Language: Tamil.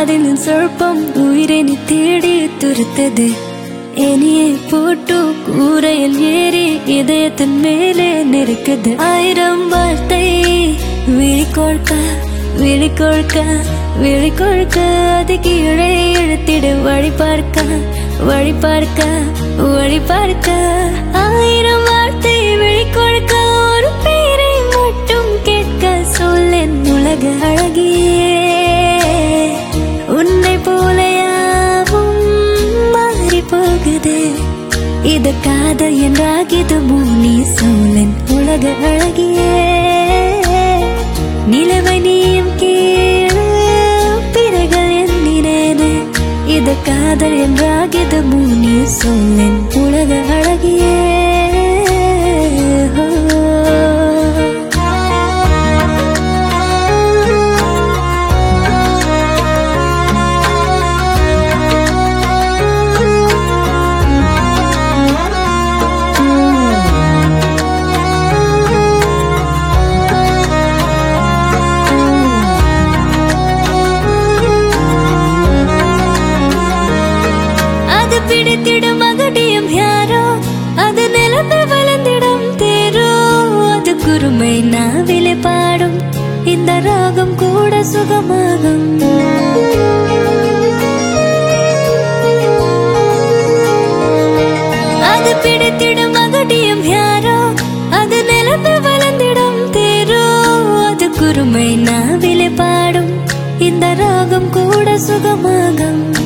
காதலின் சொற்பம் உயிரை தேடி துருத்தது இனியை போட்டு கூரையில் ஏறி இதயத்தின் மேலே நெருக்குது ஆயிரம் வார்த்தை விழிக்கொழுக்க விழிக்கொழுக்க விழிக்கொழுக்க அது கீழே இழுத்திடு வழி பார்க்க வழி பார்க்க வழி பார்க்க ஆயிரம் வார்த்தை விழிக்கொழுக்க ஒரு பேரை மட்டும் கேட்க சொல்லேன் உலக அழகியே உன்னை போல யாவும் மாறி போகுது இது காதல் என்றாகிது மூனி சோழன் உலக அழகியே நிலவை நீயும் கீழே பிறகள் எண்ணினேனே இது காதல் என்றாகிது மூனி சோழன் உலக அழகியே அது பிடித்திடும் மகடியும் யாரோ அது நிலந்து வளர்ந்திடும் தேரோ அது குறுமை நாவிலே பாடும் இந்த ராகம் கூட சுகமாகும் அது பிடித்திடும் மகடியும் யாரோ அது நிலந்து வளர்ந்திடும் தேரோ அது குறுமை நாவிலே பாடும் இந்த ராகம் கூட சுகமாகும்